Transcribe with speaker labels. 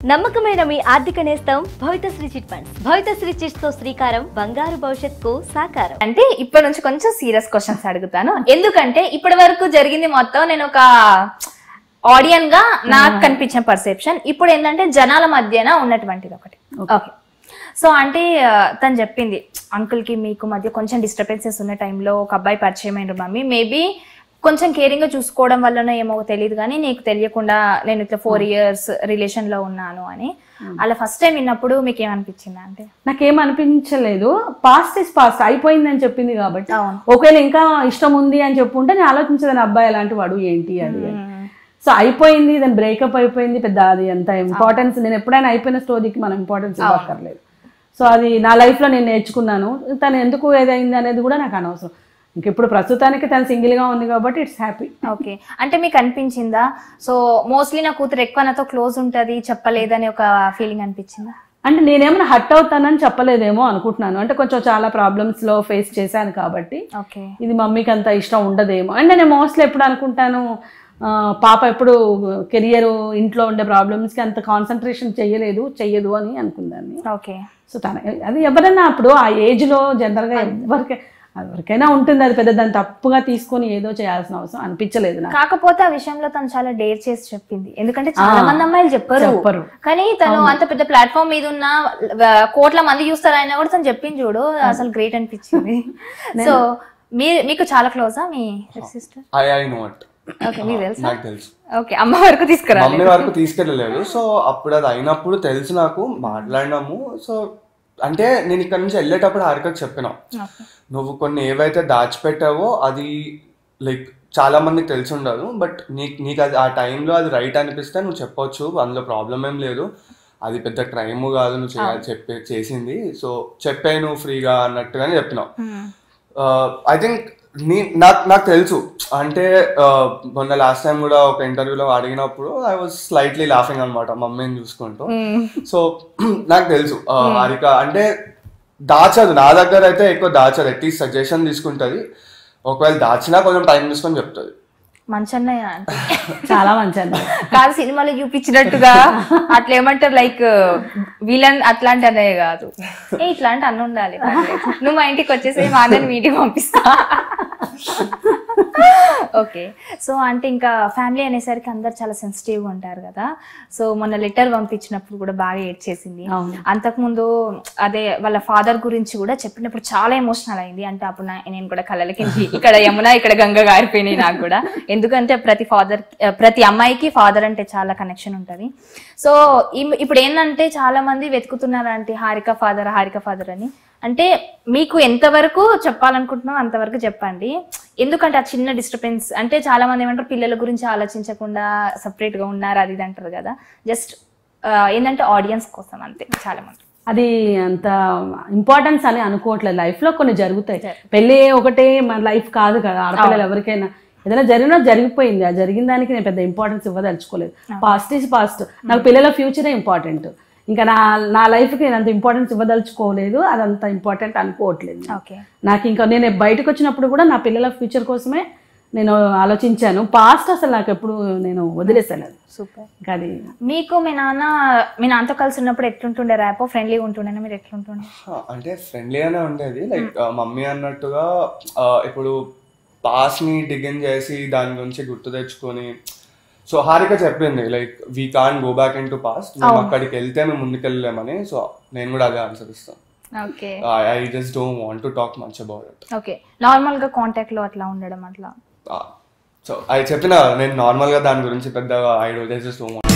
Speaker 1: నమ్మకమైన మీ ఆర్థిక నేస్తం Bhavithasri chit funds Bhavithasri chits తో శ్రీకారం బంగారు భవిష్యత్తుకు సాకారం
Speaker 2: అంటే ఇప్పటి నుంచి కొంచెం సీరియస్ క్వశ్చన్స్ అడుగుతాను ఎందుకంటే ఇప్పటి వరకు జరిగింది మొత్తం నేను ఒక ఆడియన్ గా నాకు కనిపించిన పర్సెప్షన్ ఇప్పుడు ఏంటంటే జనాల మధ్యన ఉన్నటువంటిది ఒకటి ఓకే సో అంటే ఆ, తను చెప్పింది అంకుల్ కి మీకు మధ్య కొంచెం డిస్టర్బెన్సెస్ ఉన్న టైంలో ఒక అబ్బాయి పరిచయం అయిన మమ్మీ మేబీ కొంచెం కేరింగ్ గా చూసుకోవడం వల్లనో ఏమో తెలియదు కానీ నీకు తెలియకుండా నేను ఇట్లా ఫోర్ ఇయర్స్ రిలేషన్ లో ఉన్నాను అని అలా ఫస్ట్ టైం విన్నప్పుడు మీకు ఏమనిపించింది అంటే
Speaker 3: నాకేం అనిపించలేదు పాస్ట్ ఇస్ పాస్ట్ అయిపోయిందని చెప్పింది కాబట్టి
Speaker 2: అవును.
Speaker 3: ఒకవేళ ఇంకా ఇష్టం ఉంది అని చెప్పుంటే నేను ఆలోచించేదాన్ని అబ్బాయి ఎలాంటి వాడు ఏంటి అది అని. సో అయిపోయింది దాని బ్రేకప్ అయిపోయింది పెద్ద అది అంత ఇంపార్టెన్స్ నేను ఎప్పుడైనా అయిపోయిన స్టోరీకి మనం ఇంపార్టెన్స్ ఇవ్వక్కర్లేదు సో అది నా లైఫ్లో నేను నేర్చుకున్నాను తను ఎందుకు ఏదైంది అనేది కూడా నాకు అనవసరం ఇంక ఇప్పుడు ప్రస్తుతానికి తను సింగిల్గా ఉంది కాబట్టి ఇట్స్ హ్యాపీ
Speaker 2: ఓకే అంటే మీకు అనిపించిందా సో మోస్ట్లీ నా కూతురు ఎక్కువ నాతో క్లోజ్ ఉంటది చెప్పలేదని ఒక ఫీలింగ్ అనిపించిందా
Speaker 3: అంటే నేనేమైనా హట్ అవుతానని చెప్పలేదేమో అనుకుంటున్నాను అంటే కొంచెం చాలా ప్రాబ్లమ్స్లో ఫేస్ చేశాను కాబట్టి
Speaker 2: ఓకే
Speaker 3: ఇది మమ్మీకి అంత ఇష్టం ఉండదేమో అండ్ నేను మోస్ట్లీ ఎప్పుడు అనుకుంటాను ఆ, పాప ఎప్పుడు కెరియర్ ఇంట్లో ఉండే ప్రాబ్లమ్స్కి అంత కాన్సన్ట్రేషన్ చెయ్యలేదు చెయ్యదు అని అనుకున్నాను
Speaker 2: ఓకే
Speaker 3: సో తన అది ఎవరైనా అప్పుడు ఆ ఏజ్లో జనరల్గా ఎవరికి ఎవరికైనా ఉంటుంది అది పెద్ద దాన్ని తప్పుగా తీసుకొని ఏదో చేయాల్సిన అవసరం అనిపించలేదు నాకు
Speaker 2: కాకపోతే ఆ విషయంలో తను చాలా డేర్ చేసి చెప్పింది ఎందుకంటే చాలా మంది అమ్మాయిలు చెప్పరు
Speaker 3: చెప్పరు.
Speaker 2: కానీ తను అంత పెద్ద ప్లాట్ఫామ్ మీద ఉన్న వ- కోట్ల మంది చూస్తారు అయినా కూడా తను చెప్పింది చూడు అసలు గ్రేట్ అనిపించింది సో మీ మీకు చాలా క్లోజా మీ sister
Speaker 4: I I know it
Speaker 2: okay మీకు తెలుసా
Speaker 4: నాకు తెలుసు
Speaker 2: ఓకే అమ్మ వరకు తీసుకురా
Speaker 4: మమ్మీ వరకు తీసుకెళ్ళలేదు సో అప్పుడు అది అయినప్పుడు తెలుసు నాకు మాట్లాడినాము సో అంటే నేను ఇక్కడ నుంచి వెళ్ళేటప్పుడు హారికకు చెప్పిన నువ్వు కొన్ని ఏవైతే దాచిపెట్టావో అది లైక్ చాలా మందికి తెలిసి ఉండదు బట్ నీకు నీకు అది ఆ టైంలో అది రైట్ అనిపిస్తే నువ్వు చెప్పొచ్చు అందులో ప్రాబ్లం ఏం లేదు అది పెద్ద క్రైమ్ కాదు నువ్వు చేయాలి చెప్పే చేసింది సో చెప్పే నువ్వు ఫ్రీగా అన్నట్టుగానే చెప్పినావు ఐ థింక్ నీ నాకు నాకు తెలుసు అంటే uh, మొన్న లాస్ట్ టైం కూడా ఒక ఇంటర్వ్యూలో అడిగినప్పుడు ఐ వాజ్ స్లైట్లీ లాఫింగ్ అనమాట మమ్మీని చూసుకుంటూ సో నాకు తెలుసు uh, హారిక అంటే దాచదు నా దగ్గర అయితే ఎక్కువ దాచదు అట్లీస్ట్ సజెషన్ తీసుకుంటుంది ఒకవేళ దాచినా కొంచెం టైం తీసుకొని చెప్తుంది
Speaker 2: మంచి అన్నయ్య అంటే
Speaker 3: చాలా మంచి అన్నది
Speaker 2: కాదు సినిమాలో చూపించినట్టుగా అట్లా ఏమంటారు లైక్ విలన్ అట్లాంటి అన్నయ్య కాదు ఏ ఇట్లాంటి అన్న ఉండాలి పర్లేదు. నువ్వు మా ఇంటికి వచ్చేసి మా అన్నని మీ ఇంటికి పంపిస్తా ఓకే సో అంటే ఇంకా ఫ్యామిలీ అనేసరికి అందరు చాలా సెన్సిటివ్ ఉంటారు కదా సో మొన్న లెటర్ పంపించినప్పుడు కూడా బాగా ఏడ్చేసింది
Speaker 3: అవును.
Speaker 2: అంతకుముందు అదే వాళ్ళ ఫాదర్ గురించి కూడా చెప్పినప్పుడు చాలా ఎమోషనల్ అయింది అంటే అప్పుడు నా- నేను కూడా కళ్ళకి ఇక్కడ యమున ఇక్కడ గంగ గారిపోయినాయి నాకు కూడా ఎందుకంటే ప్రతి ఫాదర్ ప్రతి అమ్మాయికి ఫాదర్ అంటే చాలా కనెక్షన్ ఉంటది సో ఇమ్- ఇప్పుడు ఏంటంటే చాలా మంది వెతుకుతున్నారు అంటే హారిక ఫాదర్ హారిక ఫాదర్ అని అంటే మీకు ఎంతవరకు చెప్పాలనుకుంటున్నాం అంతవరకు చెప్పండి ఎందుకంటే ఆ చిన్న డిస్టర్బెన్స్ అంటే చాలా మంది ఏమంటారు పిల్లల గురించి ఆలోచించకుండా separate గా ఉన్నారు అది ఇది అంటారు కదా జస్ట్ ఏంటంటే ఆడియన్స్ కోసం అంతే చాలా మంది
Speaker 3: అది అంత ఇంపార్టెన్స్ అని అనుకోవట్లేదు లైఫ్ లో కొన్ని జరుగుతాయి పెళ్ళి ఒకటే మన లైఫ్ కాదు కదా ఆడపిల్లలు ఎవరికైనా ఏదైనా జరిగినా జరిగిపోయింది ఆ జరిగిన దానికి నేను పెద్ద ఇంపార్టెన్స్ ఇవ్వదలుచుకోలేదు పాస్ట్ ఈజ్ పాస్ట్ నాకు పిల్లల ఫ్యూచరే ఇంపార్టెంట్ ఇంకా నా నా లైఫ్కి నేను అంత ఇంపార్టెన్స్ ఇవ్వదలుచుకోలేదు అది అంత ఇంపార్టెంట్ అనుకోవట్లేదు నేను.
Speaker 2: ఓకే
Speaker 3: నాకు ఇంకా నేను బయటకు వచ్చినప్పుడు కూడా నా పిల్లల ఫ్యూచర్ కోసమే నేను ఆలోచించాను పాస్ట్ అసలు నాకు ఎప్పుడు నేను వదిలేసాను అది
Speaker 2: సూపర్
Speaker 3: ఇంకా అది
Speaker 2: మీకు మీ నాన్న మీ నాన్నతో కలిసి ఉన్నప్పుడు ఎట్లుంటుండే ర్యాపో ఫ్రెండ్లీగా ఉంటుండేనా మీరు ఎట్లుంటుండే
Speaker 4: ఆ, అంటే ఫ్రెండ్లీగానే ఉండేది లైక్ మమ్మీ అన్నట్టుగా ఆ, ఇప్పుడు పాస్ ని డిగిన్ చేసి దాని గురించి గుర్తు తెచ్చుకొని సో హారిక చెప్పింది like we can go back into past మేము అక్కడికి వెళ్తే మేము ముందుకెళ్ళలేమని సో నేను కూడా అదే ఆన్సర్ ఇస్తాను
Speaker 2: okay
Speaker 4: I just don't want to talk much about it
Speaker 2: okay normal గా కాంటాక్ట్ లో అట్లా ఉండడం అట్లా
Speaker 4: సో అది చెప్పిన నేను నార్మల్గా దాని గురించి పెద్దగా ఐ డోంట్ జస్ట్ డోంట్